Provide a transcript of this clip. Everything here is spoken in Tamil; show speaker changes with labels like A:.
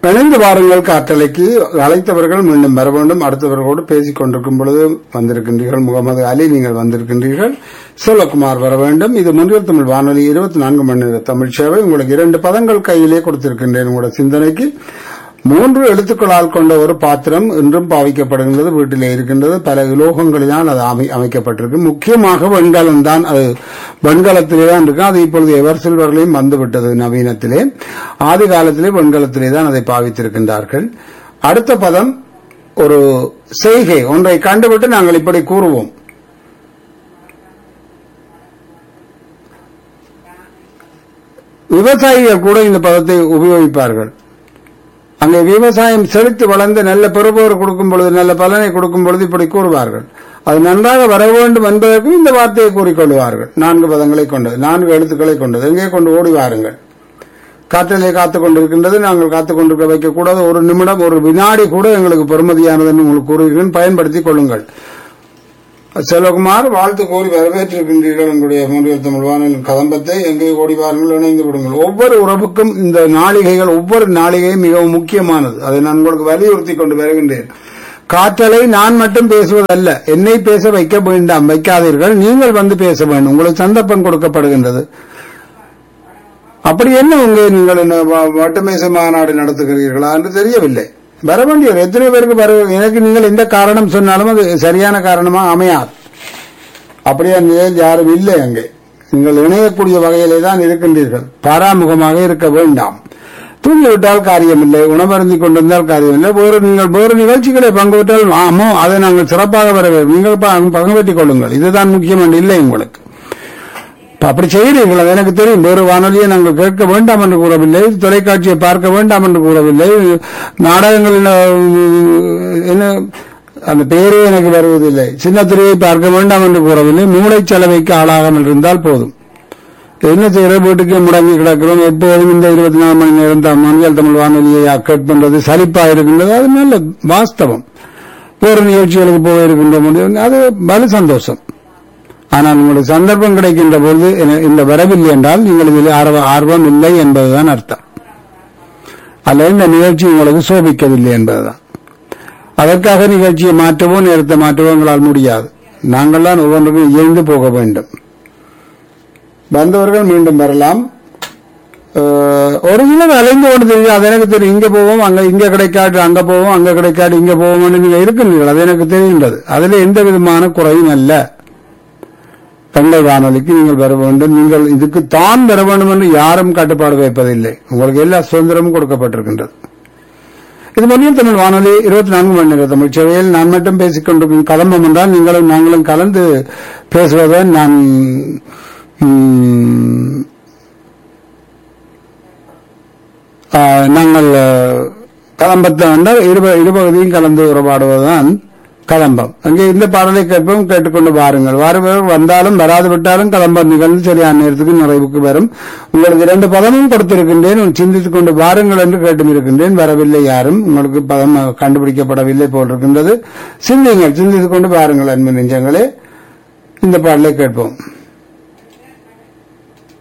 A: இணைந்து வாருங்கள் காற்றலைக்கு அழைத்தவர்கள் மீண்டும் வர வேண்டும் அடுத்தவர்களோடு பேசிக் கொண்டிருக்கும் பொழுது வந்திருக்கின்றீர்கள் முகமது அலி நீங்கள் வந்திருக்கின்றீர்கள் செல்வகுமார் வர வேண்டும் இது முன்னில் தமிழ் வானொலி இருபத்தி நான்கு மணி நேர தமிழ் சேவை உங்களுக்கு இரண்டு பதங்கள் கையிலே கொடுத்திருக்கின்றேன் உங்களோட சிந்தனைக்கு மூன்று எழுத்துக்களால் கொண்ட ஒரு பாத்திரம் இன்றும் பாவிக்கப்படுகின்றது வீட்டிலே இருக்கின்றது பல உலோகங்களில்தான் அது அமை- அமைக்கப்பட்டிருக்கு முக்கியமாக வெண்கலம் தான் அது வெண்கலத்திலே தான் இருக்கு அது இப்பொழுது எவர் சில்வர்களையும் வந்துவிட்டது நவீனத்திலே ஆதி காலத்திலே வெண்கலத்திலே தான் அதை பாவித்திருக்கின்றார்கள் அடுத்த பதம் ஒரு செய்கை ஒன்றை கண்டுவிட்டு நாங்கள் இப்படி கூறுவோம் விவசாயிகள் கூட இந்த பதத்தை உபயோகிப்பார்கள் அங்கே விவசாயம் செழித்து வளர்ந்து நல்ல பெறுபவர் கொடுக்கும் பொழுது நல்ல பலனை கொடுக்கும் பொழுது இப்படி கூறுவார்கள் அது நன்றாக வர வேண்டும் என்பதற்கும் இந்த வார்த்தையை கூறிக்கொள்வார்கள் நான்கு பதங்களை கொண்டது நான்கு எழுத்துக்களை கொண்டது எங்கே கொண்டு ஓடி வாருங்கள் காற்றிலே காத்துக் கொண்டிருக்கின்றது நாங்கள் காத்துக் கொண்டிருக்க வைக்கக்கூடாது ஒரு நிமிடம் ஒரு வினாடி கூட எங்களுக்கு பெருமதியானதுன்னு உங்களுக்கு கூறுகிறேன் பயன்படுத்திக் கொள்ளுங்கள் செல்வகுமார் வாழ்த்து கூறி வரவேற்றிருக்கின்றீர்கள் உங்களுடைய மூன்றில் தமிழ் வானொலி கதம்பத்தை எங்கே ஓடி வாருங்கள் இணைந்து விடுங்கள் ஒவ்வொரு உறவுக்கும் இந்த நாளிகைகள் ஒவ்வொரு நாளிகையும் மிகவும் முக்கியமானது அதை நான் உங்களுக்கு வலியுறுத்தி கொண்டு வருகின்றேன் காற்றலை நான் மட்டும் பேசுவதல்ல என்னை பேச வைக்க வேண்டாம் வைக்காதீர்கள் நீங்கள் வந்து பேச வேண்டும் உங்களுக்கு சந்தர்ப்பம் கொடுக்கப்படுகின்றது அப்படி என்ன உங்க நீங்கள் என்ன வ- வட்டமேசை மாநாடு நடத்துகிறீர்களா என்று தெரியவில்லை வர வேண்டியவர் எத்தனை பேருக்கு வர எனக்கு நீங்கள் எந்த காரணம் சொன்னாலும் அது சரியான காரணமா அமையாது அப்படியே நிலையில் யாரும் இல்லை அங்கே நீங்கள் இணையக்கூடிய வகையிலே தான் இருக்கின்றீர்கள் பாராமுகமாக இருக்க வேண்டாம் தூங்கிவிட்டால் காரியமில்லை உணவருந்தி கொண்டிருந்தால் காரியமில்லை வேறு நீங்கள் வேறு நிகழ்ச்சிகளை பங்கு பெற்றால் ஆமோ அதை நாங்கள் சிறப்பாக வர வேண்டும் நீங்கள் ப- பங்கு பெற்றுக் கொள்ளுங்கள் இதுதான் முக்கியம் என்று இல்லை உங்களுக்கு இப்ப அப்படி செய்கிறீர்கள் அது எனக்கு தெரியும் வேறு வானொலியை நாங்கள் கேட்க வேண்டாம் என்று கூறவில்லை தொலைக்காட்சியை பார்க்க வேண்டாம் என்று கூறவில்லை நாடகங்களில் அஹ், என்ன அந்த பெயரே எனக்கு வருவதில்லை சின்ன திரையை பார்க்க வேண்டாம் என்று கூறவில்லை மூளை செலவைக்கு ஆளாகாமல் இருந்தால் போதும் என்ன செய்யற வீட்டுக்கு முடங்கி கிடக்கிறோம் எப்போதும் இந்த இருபத்தி நாலு மணி நேரம் தான் மனிதல் தமிழ் வானொலியை கட் பண்றது சலிப்பா இருக்கின்றது அது நல்ல வாஸ்தவம் வேறு நிகழ்ச்சிகளுக்கு போக இருக்கின்ற முடியும் அது வலு சந்தோஷம் ஆனால் உங்களுக்கு சந்தர்ப்பம் கிடைக்கின்ற பொழுது என- இந்த வரவில்லை என்றால் நீங்கள் இதில் ஆர்வ- ஆர்வம் இல்லை என்பதுதான் அர்த்தம் அல்லது இந்த நிகழ்ச்சி உங்களுக்கு சோபிக்கவில்லை என்பதுதான் அதற்காக நிகழ்ச்சியை மாற்றவோ நேரத்தை மாற்றவோ எங்களால் முடியாது நாங்கள் தான் ஒவ்வொன்றுக்கும் இயந்து போக வேண்டும் வந்தவர்கள் மீண்டும் வரலாம் அஹ், ஒரு சிலர் அலைந்து கொண்டு தெரியும் அது எனக்கு தெரியும் இங்க போவோம் அங்க இங்க கிடைக்காது அங்க போவோம் அங்க கிடைக்காது இங்க போவோம் நீங்க இருக்கின்றீர்கள் அது எனக்கு தெரிகின்றது அதுல எந்த விதமான குறையும் அல்ல தங்கள் வானொலிக்கு நீங்கள் வர வேண்டும் நீங்கள் இதுக்கு தான் வர வேண்டும் என்று யாரும் கட்டுப்பாடு வைப்பதில்லை உங்களுக்கு எல்லா சுதந்திரமும் கொடுக்கப்பட்டிருக்கின்றது இது மதியம் தமிழ் வானொலி இருபத்தி நான்கு மணி நேர தமிழ் சேவையில் நான் மட்டும் பேசிக் கொண்டிருக்கும் கலம்பம் என்றால் நீங்களும் நாங்களும் கலந்து பேசுவதை நான் ம், ஆ, நாங்கள் கலம்பத்தை வந்தால் இரு இருபகுதியும் கலந்து உறவாடுவதுதான் கலம்பம் அங்கே இந்த பாடலை கேட்போம் கேட்டுக்கொண்டு வாருங்கள் வாருங்கள் வந்தாலும் வராது விட்டாலும் கலம்பம் நிகழ்ந்து சரியான நேரத்துக்கு நிறைவுக்கு வரும் உங்களுக்கு இரண்டு பதமும் கொடுத்திருக்கின்றேன் சிந்தித்துக் கொண்டு வாருங்கள் என்று கேட்டும் இருக்கின்றேன் வரவில்லை யாரும் உங்களுக்கு பதம் கண்டுபிடிக்கப்படவில்லை போல் இருக்கின்றது சிந்திங்கள் சிந்தித்துக் கொண்டு வாருங்கள் அன்பு நெஞ்சங்களே இந்த பாடலை கேட்போம்